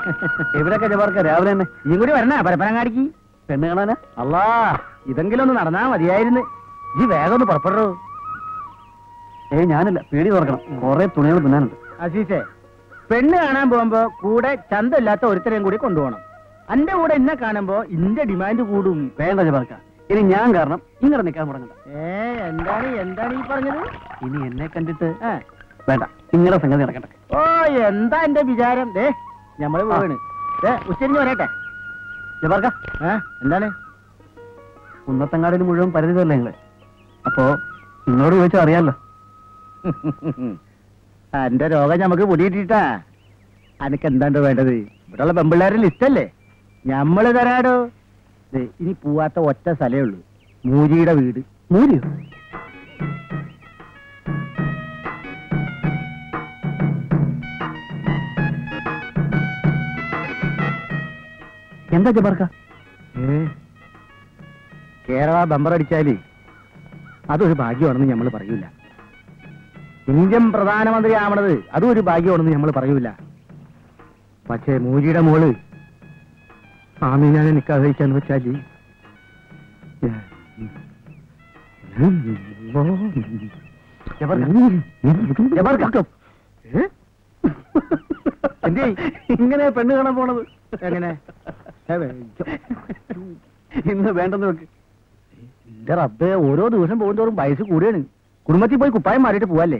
എവിടെയൊക്കെ ജബാർക്ക രാവിലെ തന്നെ നീ കൂടി വരണ പരപ്പനങ്ങാടിക്ക് പെണ്ണ് കാണാനാ അല്ലാ ഇതെങ്കിലും ഒന്ന് നടന്നാ മതിയായിരുന്നു ഈ വേഗം ഒന്ന് പുറപ്പെടൂ ഏയ് ഞാനില്ല പേടി തുറക്കണം കുറെ തുണികൾ തിന്നാനുണ്ട് അസീസേ പെണ്ണ് കാണാൻ പോകുമ്പോ കൂടെ ചന്തമില്ലാത്ത ഒരുത്തരെയും കൂടി കൊണ്ടുപോകണം അന്റെ കൂടെ എന്നെ കാണുമ്പോ ഇന്റെ ഡിമാൻഡ് കൂടും വേണ്ട ജബാർക്ക ഇനി ഞാൻ കാരണം ഇങ്ങനെ നിൽക്കാൻ തുടങ്ങണ്ട ഏ എന്താണ് എന്താണ് ഈ പറഞ്ഞത് ഇനി എന്നെ കണ്ടിട്ട് ആ. വേണ്ട നിങ്ങളുടെ സംഗതി നടക്കട്ടെ ഓ എന്താ എന്റെ വിചാരം ദേ ഞമ്മള് പോവാണ് ഏ ഉച്ചരിഞ്ഞ് വരട്ടെ ജബാർക്ക ആ എന്താണ് കുന്നത്തങ്ങാടിന് മുഴുവൻ പരിചയമല്ലേ നിങ്ങള് അപ്പോ നിങ്ങളോട് ചോദിച്ചാൽ അറിയാലോ എന്റെ രോഗം നമുക്ക് പൊടിയിട്ടാ അനക്ക് എന്താണ്ടോ വേണ്ടത് ഇവിടെയുള്ള പെമ്പിള്ളേരുടെ ലിസ്റ്റല്ലേ ഞമ്മള് തരാടോ ദേ, ഇനി പോവാത്ത ഒറ്റ സ്ഥലേ ഉള്ളൂ മൂജിയുടെ വീട് മൂരിയോ എന്താ ജബാർക്ക ഏ കേരള ബമ്പർ അടിച്ചാല് അതൊരു ഭാഗ്യമാണെന്ന് നമ്മൾ പറയൂല ഇന്ത്യൻ പ്രധാനമന്ത്രി ആവണത് അതും ഒരു ഭാഗ്യമാണെന്ന് നമ്മൾ പറയൂല പക്ഷേ മൂജിയുടെ മോള് ആമീനാനെ നിക്കാഹിക്കാന്ന് വെച്ചാല് ജബാർക്ക എന്തേ ഇങ്ങനെ പെണ്ണ് കാണാൻ പോണത് എങ്ങനെ ഏ, വേ- ഇന്ന് വേണ്ടെന്ന് വെക്ക് എന്റെ റബ്ബേ ഓരോ ദിവസം പോകുന്തോറും വയസ്സ് കൂടിയാണ് കുടുംബത്തിൽ പോയി കുപ്പായം മാറിയിട്ട് പോവല്ലേ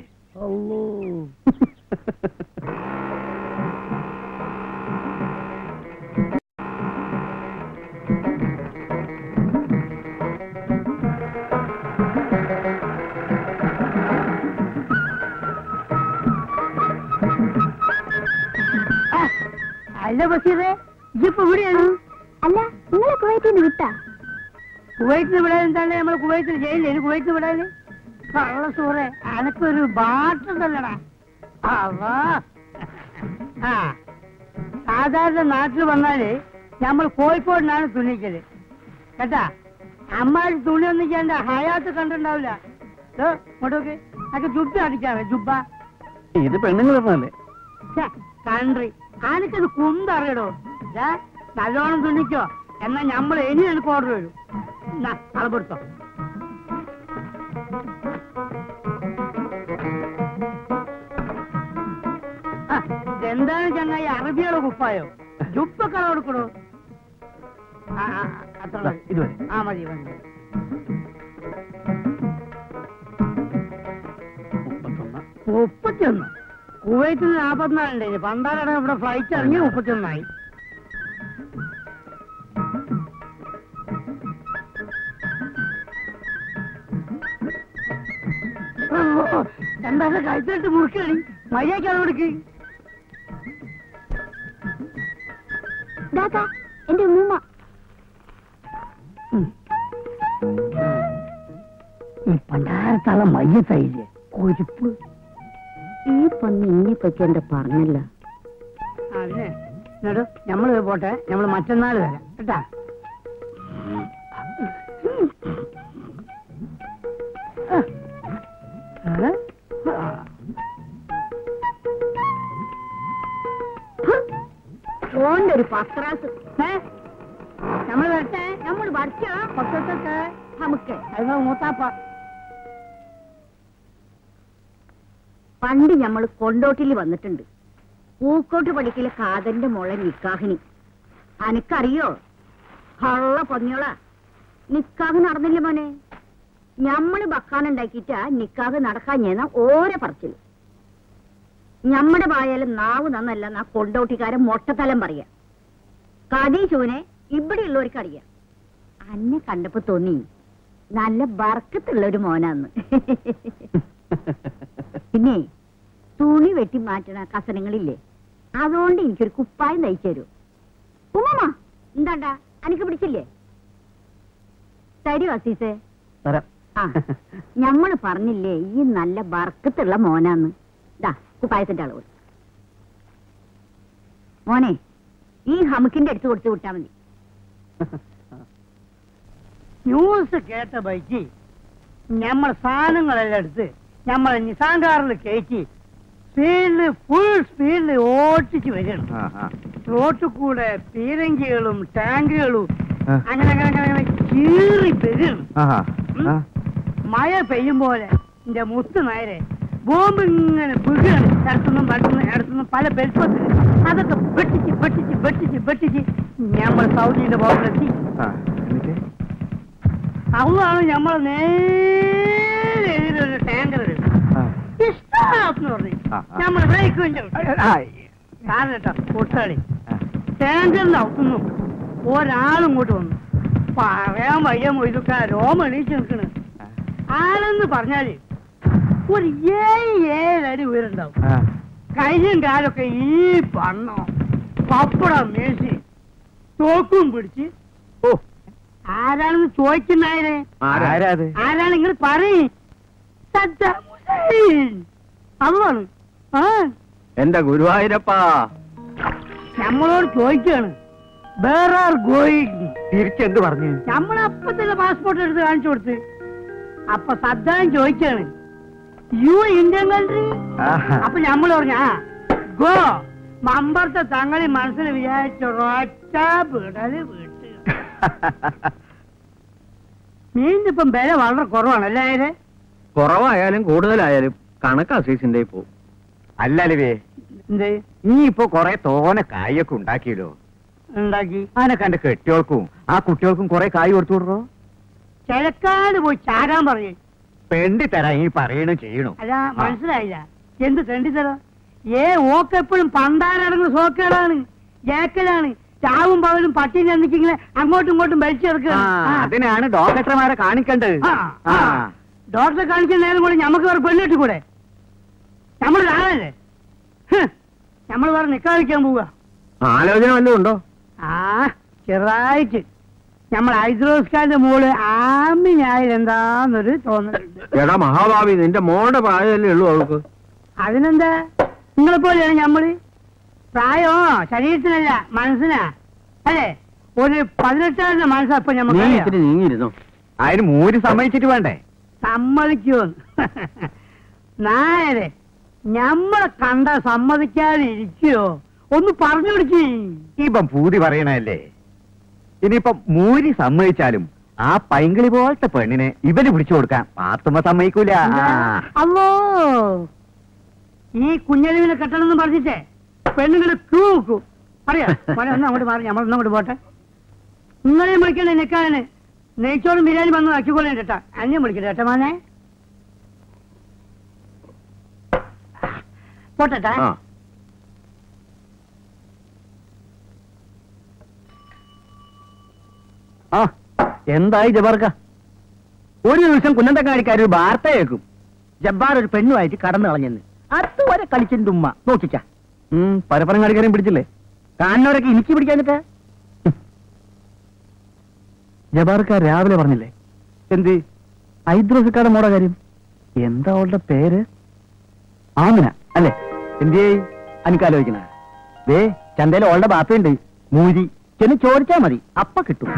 അല്ല ബഷീറേ ഇജിപ്പോ ഇവിടെയാണ് അല്ല നിങ്ങളെ കുവൈറ്റിൽ നിന്ന് വിട്ടാ കുവൈറ്റിൽ വിടാൻ എന്താണ് നമ്മൾ കുവൈറ്റിൽ ജയിലില്ല കുവൈറ്റിൽ വിടാന് കള്ള സൂറേ അനക്കൊരു ബാട്ടുണ്ടല്ലടാ അവാ ആ സാധാരണ നാട്ടിൽ വന്നാല് നമ്മൾ കോഴിക്കോടിനാണ് തുണിക്കല് കേട്ടാ അമ്മാരി തുണി ഒന്നും ചെയ്യണ്ട ഹയാത്ത് കണ്ടിട്ടുണ്ടാവില്ല ദോ, ഇങ്ങോട്ട് നോക്ക് അതൊക്കെ ജുബ്ബ അടിക്കാവേ ജുബ്ബ ഇത് പെണ്ണുങ്ങൾ ഇടണല്ലേ കൺട്രി ആനക്കത് കുന്തറിയടോ ദാ, നല്ലോണം തുണിക്കോ എന്നാ നമ്മൾ ഇനി എനിക്ക് ഓർഡർ വരും അളപ്പെടുത്തോ എന്താണ് ചങ്ങായി അറബിയുടെ കുപ്പായോ ജുപ്പൊക്കെ കൊടുക്കണോ ആ, ആ, അത്ര മതി. ഇത് മതി. ആ മതി മതി മുപ്പത്തൊന്ന് മുപ്പത്തിയൊന്ന് കുവൈറ്റിൽ നാപ്പത്തിനാലുണ്ട് പണ്ടാറാണ് ഇവിടെ ഫ്ലൈറ്റ് ഇറങ്ങി മുപ്പത്തിയൊന്നായി ഓ, എന്താ കഴിച്ചിട്ട് മുറുക്കണി മര്യാദക്കാണ് കൊടുക്ക് ദാദാ എന്റെ ഉമ്മ ഈ പണ്ടാരത്താളെ മയ്യത്തായില്ലേ കൊഴുപ്പ് ഈ പന്നി ഇന്നെ പറ്റി എന്താ പറഞ്ഞല്ല അതിനെ എന്നിട്ട് നമ്മള് പോട്ടെ നമ്മള് മറ്റന്നാൾ വരാം കേട്ടാ ഏ? ആ. ഓന്റെ ഒരു പത്രാസ് ഏ? നമ്മള് വരട്ടെ നമ്മൾ വരച്ചാ പത്തൊക്കെ നമുക്ക് അത് മൂത്താപ്പ പണ്ട് നമ്മൾ കൊണ്ടോട്ടിൽ വന്നിട്ടുണ്ട് പൂക്കോട്ട് പഠിക്കലെ കാതന്റെ മോളെ നിക്കാഹിനി അനക്കറിയോ ഹള്ള പൊന്നിയോള നിക്കാഹ് നടന്നില്ല മോനെ ഞമ്മള് ബക്കാനുണ്ടാക്കിയിട്ടാ നിക്കാഹ് നടക്കാൻ ഞാൻ ഓരോ പറച്ചില് ഞമ്മടെ വായാലും നാവ് നന്നല്ല നാ കൊണ്ടോട്ടിക്കാരൻ മൊട്ടത്തലം പറയാ കടീശുവിനെ ഇവിടെയുള്ളവർക്ക് അറിയാം അന്നെ കണ്ടപ്പോ തോന്നി നല്ല ബർക്കത്തുള്ള ഒരു മോനാന്ന് പിന്നെ തുണി വെട്ടി മാറ്റണ കസനങ്ങളില്ലേ അതുകൊണ്ട് എനിക്കൊരു കുപ്പായം തയ്ച്ചു തരൂ ഉമ്മ എന്താണ്ടാ എനിക്ക് പിടിച്ചില്ലേ തരൂ അസീസേ തരാം ആ ഞമ്മള് പറഞ്ഞില്ലേ ഈ നല്ല ബർക്കത്തുള്ള മോനാന്ന് ദാ കുപ്പായത്തിന്റെ അളവ് മോനെ ഈ ഹമുക്കിന്റെ അടുത്ത് കൊടുത്തു വിട്ടാ മതി ന്യൂസ് കേട്ട ബൈക്ക് നമ്മൾ സാധനങ്ങളെല്ലാം എടുത്ത് നമ്മളെ നിസാങ്കാറിൽ കയറ്റി സ്പീഡില് ഫുൾ സ്പീഡില് ഓട്ടിച്ച് വരികയാണ് ആ, ആ. റോട്ടിൽ കൂടെ പീരങ്കികളും ടാങ്കുകളും ആ. അങ്ങനെ അങ്ങനെ അങ്ങനെ അങ്ങനെ കീറി വരികയാണ് ആഹാ. ആ. മഴ പെയ്യും പോലെ എന്റെ മുത്ത് നേരെ ബോംബ് ഇങ്ങനെ വീഴുകയാണ് ഇടത്തുനിന്നും വലത്തുനിന്നും ഇടത്തുനിന്നും പല ബെൽപ്പത്തിൽ അതൊക്കെ വെട്ടിച്ച് വെട്ടിച്ച് വെട്ടിച്ച് വെട്ടിച്ച് നമ്മൾ സൗദിയുടെ ബോംബിലെത്തി ആ, എന്നിട്ട്? അതാണ് നമ്മൾ നേരെ എതിരൊരു ടാങ്കർ ആ. ഇഷ്ടം പറഞ്ഞു ആ, ആ. നമ്മൾ ബ്രേക്കും ആ, കാരണം കേട്ടോ കൂട്ടാളി ആ. ടാങ്കറിന്റെ അവിടുന്ന് ഒരാളും ഇങ്ങോട്ട് വന്നു പറയാൻ വയ്യ മൊയ്തുക്ക രോമ എണീച്ച് നിൽക്കണ് ആളെന്ന് പറഞ്ഞാല് ഒരു ഏഴ് ഏഴടി ഉയരുണ്ടാവും ആ. കയ്യും കാലൊക്കെ ഈ പണ്ണോ പപ്പടം മേശി തോക്കും പിടിച്ച് ഓ ആരാണെന്ന് ചോദിക്കുന്നായരെ ആരാ അത് ആരാണ് നിങ്ങൾ പറയും സദ്ദാം ഹുസൈൻ അതാണ് ആ എന്റെ ഗുരുവായൂരപ്പാ നമ്മളോട് ചോദിക്കാണ് വേറെ ആർ ഗോയിങ് തിരിച്ചെന്ത് പറഞ്ഞു നമ്മൾ അപ്പൊ തന്നെ പാസ്പോർട്ട് എടുത്ത് കാണിച്ചു കൊടുത്ത് അപ്പൊ സദ്ദാം ചോദിക്കാണ് യു ഇന്ത്യൻ കൺട്രി അപ്പൊ നമ്മൾ പറഞ്ഞു ആ ഗോ മമ്പർത്തെ തങ്ങളി മനസ്സിൽ വിചാരിച്ച ഒറ്റ വിടല് വിട്ട് മീനിന് ഇപ്പം വില വളരെ കുറവാണ് അല്ലേ കുറവായാലും കൂടുതലായാലും കണക്കാ സീസിന്റെ പോവും അല്ലല്ലേ എന്ത് നീ ഇപ്പൊ കൊറേ തോനെ കായൊക്കെ ഉണ്ടാക്കിയല്ലോ ഉണ്ടാക്കി ആനെ കണ്ട് കെട്ടിയോൾക്കും ആ കുട്ടികൾക്കും കൊറേ കായ് കൊടുത്തു വിടറോ കിഴക്കാട് പോയി ചാരാൻ പറയും പെണ്ടി തരാ ഈ പറയണ ചെയ്യണു അല്ല മനസ്സിലായില്ല എന്ത് തെണ്ടിത്തരം ഏ ഓക്കെപ്പോഴും പണ്ടാരടങ്ങുന്ന സോക്കേടാണ് ജേക്കലാണ് ചാവും പകലും പട്ടിയും ചെന്നിക്കിങ്ങനെ അങ്ങോട്ടും ഇങ്ങോട്ടും വലിച്ചെടുക്കുക അതിനാണ് ഡോക്ടർമാരെ കാണിക്കേണ്ടത് ആ. ഡോക്ടറെ കാണിക്കുന്ന നേരം കൂടെ ഞമ്മക്ക് വേറെ പെണ്ണിട്ട് കൂടെ നമ്മൾ ആളല്ലേ നമ്മൾ വേറെ നിക്കാതിരിക്കാൻ പോവുക ആലോചന വല്ലതും ഉണ്ടോ ആ ചെറുതായിട്ട് നമ്മൾ ഹൈദ്രോസ്കാന്റെ മോള് ആമിനായാലും എന്താന്നൊരു തോന്നലുണ്ട് എടാ മഹാഭാവി നിന്റെ മോളുടെ പ്രായമല്ലേ ഉള്ളൂ അവൾക്ക് അതിനെന്താ നിങ്ങളെ പോലെയാണ് ഞമ്മള് പ്രായോ ശരീരത്തിനല്ല മനസ്സിനാ അല്ലേ ഒരു പതിനെട്ടാറിന്റെ മനസ്സാ ഇപ്പൊ നീ ഞമ്മക്ക് ഇത്തിരി നീങ്ങിയിരുന്നോ അതിന് മൂരി സമ്മതിച്ചിട്ട് വേണ്ടേ സമ്മതിക്കോ നായരെ ഞമ്മളെ കണ്ട സമ്മതിക്കാതെ ഇരിക്കോ ഒന്ന് പറഞ്ഞു പിടിച്ചേ ഇപ്പം പൂതി പറയണല്ലേ ഇനിയിപ്പൊ മൂരി സമ്മതിച്ചാലും ആ പൈങ്കിളി പോലത്തെ പെണ്ണിനെ ഇവന് പിടിച്ചു കൊടുക്കാൻ പാത്തുമ്മ സമ്മതിക്കൂല ആ. അല്ലോ ഈ കുഞ്ഞലിവിനെ കെട്ടണമെന്ന് പറഞ്ഞിട്ടേ പെണ്ണുങ്ങള് ക്യൂ നോക്കൂ അറിയാ മോനെ ഒന്ന് അങ്ങോട്ട് മാറി നമ്മൾ ഒന്നങ്ങോട്ട് പോട്ടെ നിങ്ങളെയും വിളിക്കണേ നിൽക്കാനെ നെയ്ച്ചോറും ബിരിയാണി വന്ന് ആക്കിക്കൊള്ളേ കേട്ടാ അന്യം വിളിക്കട്ടെ കേട്ടോ മോനെ പോട്ടെ ആ ആ എന്തായി ജബാർക്ക ഒരു ദിവസം കുന്നന്തക്കാരിക്കാർ ഒരു വാർത്ത കേൾക്കും ജബ്ബാർ ഒരു പെണ്ണുമായിട്ട് കടന്നു കളഞ്ഞെന്ന് അതുവരെ കളിച്ചിന്റെ ഉമ്മ നോക്കിച്ച ഉം പരപ്പരം കാണിക്കാരെയും പിടിച്ചില്ലേ കാണുന്നവരൊക്കെ എനിക്ക് പിടിക്കാനിട്ട് ജബാർക്ക രാവിലെ പറഞ്ഞില്ലേ എന്ത് ഹൈദ്രോസിക്കാരുടെ മോടെ കാര്യം എന്താ അവളുടെ പേര് ആമിന അല്ലേ എന്തേ എനിക്കാലോചിക്കണ ദേ ചന്തയിൽ ഓളുടെ ബാപ്പയുണ്ട് മൂരി ചെന്ന് ചോദിച്ചാ മതി അപ്പ കിട്ടും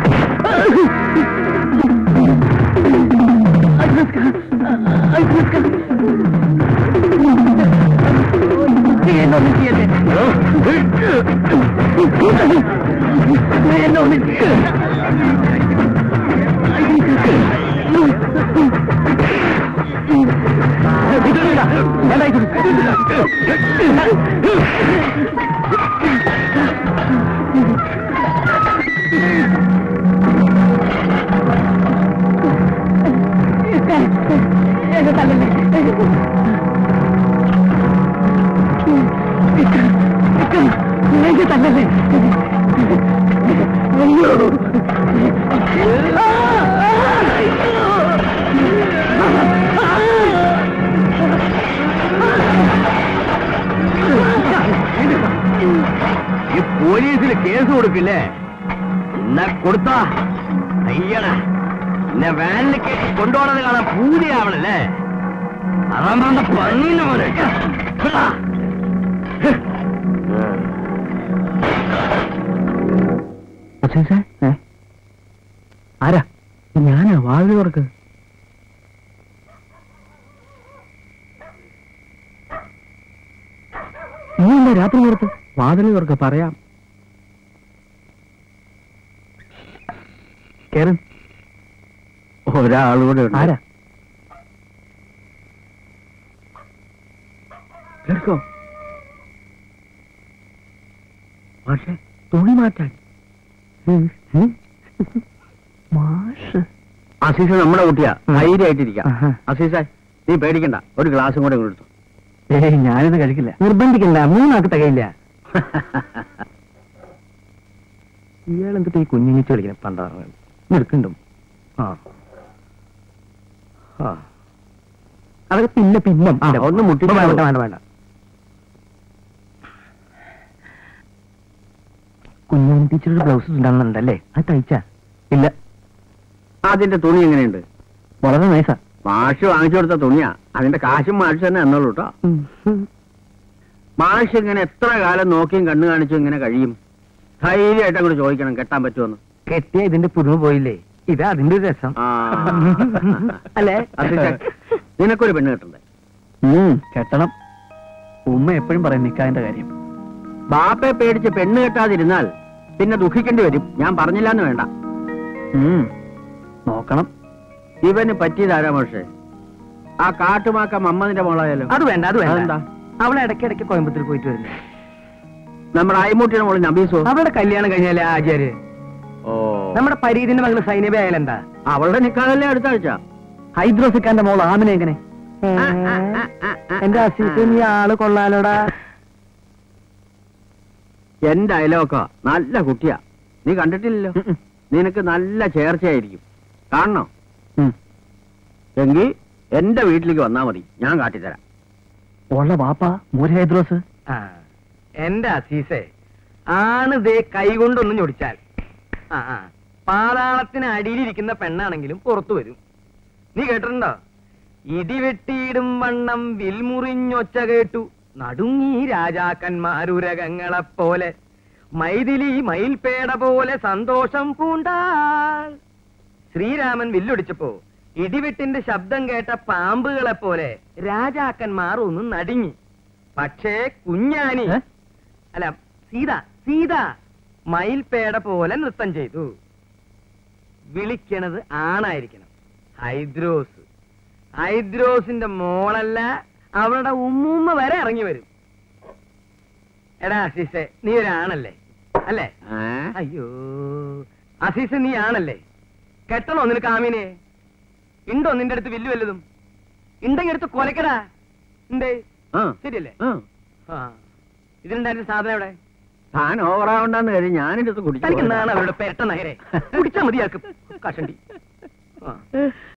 ഈ പോലീസിൽ കേസ് കൊടുക്കില്ലേ എന്നാ കൊടുത്താ അയ്യട എന്നെ വാനിൽ കയറ്റി കൊണ്ടുപോണത് കാണാൻ പൂതിയാവണല്ലേ അതാ പന്നീന്ന് പോലെ ആരാ ഞാനാ വാതിൽ തുറക്ക് വാതിലടത്ത് വാതിൽ തുറക്ക പറയാം കേറ് ഒരാളൂടെ ഉണ്ട്. ആരാ കേൾക്കോ പക്ഷേ തുണി മാറ്റാൻ മാഷ് അസീസ നമ്മുടെ കുട്ടിയാ ധൈര്യമായിട്ടിരിക്കാം ആഹാ. അസീസ നീ പേടിക്കണ്ട ഒരു ഗ്ലാസും കൂടെ കൊടുത്തു ഏയ് ഞാനിത് കഴിക്കില്ല നിർബന്ധിക്കണ്ട മൂന്നാക്ക് തികയില്ല ഇയാൾ എന്തിട്ട് ഈ കുഞ്ഞിങ്ങിച്ച് കളിക്കണം പണ്ടാറ് നിൽക്കണ്ടും ആ ആ അതൊക്കെ പിന്നെ പിന്നെ ആ, ഒന്ന് മുട്ടിച്ച് വേണ്ട വേണ്ട വേണ്ട കുഞ്ഞാൻ ടീച്ചറുടെ ബ്ലൗസ് ഉണ്ടാകുന്നുണ്ടല്ലേ അത് തയ്ച്ചാ ഇല്ല അതിന്റെ തുണി എങ്ങനെയുണ്ട് വളരെ നൈസാ മാഷ് വാങ്ങിച്ചു കൊടുത്ത തുണിയാ അതിന്റെ കാശും മാഷ് തന്നെ എന്നോളൂ കേട്ടോ മാഷ് ഇങ്ങനെ എത്ര കാലം നോക്കിയും കണ്ണു കാണിച്ചും ഇങ്ങനെ കഴിയും ധൈര്യമായിട്ട് അങ്ങോട്ട് ചോദിക്കണം കെട്ടാൻ പറ്റുമെന്ന് കെട്ടിയ ഇതിന്റെ പുതുമ പോയില്ലേ ഇത് അതിന്റെ ഒരു രസം ആ. അല്ലേ അസീസ, നിനക്കൊരു പെണ്ണ് കെട്ടണ്ടേ കെട്ടണം ഉമ്മ എപ്പോഴും പറയും നിക്കാതിന്റെ കാര്യം ബാപ്പയെ പേടിച്ച് പെണ്ണ് കെട്ടാതിരുന്നാൽ പിന്നെ ദുഃഖിക്കേണ്ടി വരും ഞാൻ പറഞ്ഞില്ലാന്ന് വേണ്ട ഉം. നോക്കണം ഇവന് പറ്റിയതാരാ മാഷേ ആ കാട്ടുമാക്ക മമ്മതിന്റെ മോളായാലോ അത് വേണ്ട അത് വേണ്ട അതെന്താ? അവളെ ഇടയ്ക്കിടയ്ക്ക് കോയമ്പത്തൂർ പോയിട്ട് വരുന്നു നമ്മുടെ അയ്മൂട്ടിയുടെ മോള് നബീസോ അവളുടെ കല്യാണം കഴിഞ്ഞാലേ ആചാര്യ ഓ നമ്മുടെ പരീതിന്റെ മകള് സൈനബ ആയാലും എന്താ അവളുടെ നിക്കാതല്ലേ അടുത്ത ആഴ്ച ഹൈദ്രോസിക്കാന്റെ മോൾ ആമിനെ എങ്ങനെ എന്റെ അസീസ് നീ ആള് കൊള്ളാലോടാ എന്റെ അയലോക്ക നല്ല കുട്ടിയാ നീ കണ്ടിട്ടില്ലല്ലോ നിനക്ക് നല്ല ചേർച്ചയായിരിക്കും കാണണോ ഉം. എങ്കിൽ എന്റെ വീട്ടിലേക്ക് വന്നാ മതി ഞാൻ കാട്ടിത്തരാം ഉള്ള വാപ്പ മോര് ഹൈദ്രോസ് എന്റെ അസീസെ ആണ് ദേ കൈകൊണ്ടൊന്ന് ഞൊടിച്ചാൽ ആ ആ പാതാളത്തിന് അടിയിലിരിക്കുന്ന പെണ്ണാണെങ്കിലും പുറത്തു വരും നീ കേട്ടിട്ടുണ്ടോ ഇടിവെട്ടിയിടും വണ്ണം വിൽമുറിഞ്ഞൊച്ച കേട്ടു നടുങ്ങി രാജാക്കന്മാരുരകങ്ങളെപ്പോലെ മൈഥിലി മയിൽപേട പോലെ സന്തോഷം പൂണ്ടാൾ ശ്രീരാമൻ വില്ലൊടിച്ചപ്പോ ഇടിവെട്ടിന്റെ ശബ്ദം കേട്ട പാമ്പുകളെ പോലെ രാജാക്കന്മാർ ഒന്ന് നടുങ്ങി പക്ഷേ കുഞ്ഞാനി ഏ? അല്ല സീത സീത മയിൽപേട പോലെ നൃത്തം ചെയ്തു വിളിക്കണത് ആണായിരിക്കണം ഹൈദ്രോസ് ഹൈദ്രോസിന്റെ മോളല്ല അവളുടെ ഉമ്മൂമ്മ വരെ ഇറങ്ങി വരും എടാ അസീസെ നീ ഒരാണല്ലേ അല്ലേ ഏ? അയ്യോ അസീസ് നീ ആണല്ലേ കെട്ടണോ നിനക്ക് ആമീനെ ഉണ്ടോ നിന്റെ അടുത്ത് വില്ലു വല്ലതും ഉണ്ടെങ്കിൽ എടുത്ത് കൊലക്കടാ ഉണ്ടേ ആ. ശരിയല്ലേ ആ. ആ ഇതിനുണ്ടായിരുന്ന സാധനം എവിടെ താൻ ഓവറാവണ്ടെന്ന് കരുതി ഞാനെടുത്ത് കുടിച്ചു തനിക്ക് നാളെ അവരുടെ പെരട്ട നഗരെ കുടിച്ചാ മതിയാക്കും കഷണ്ടി ആ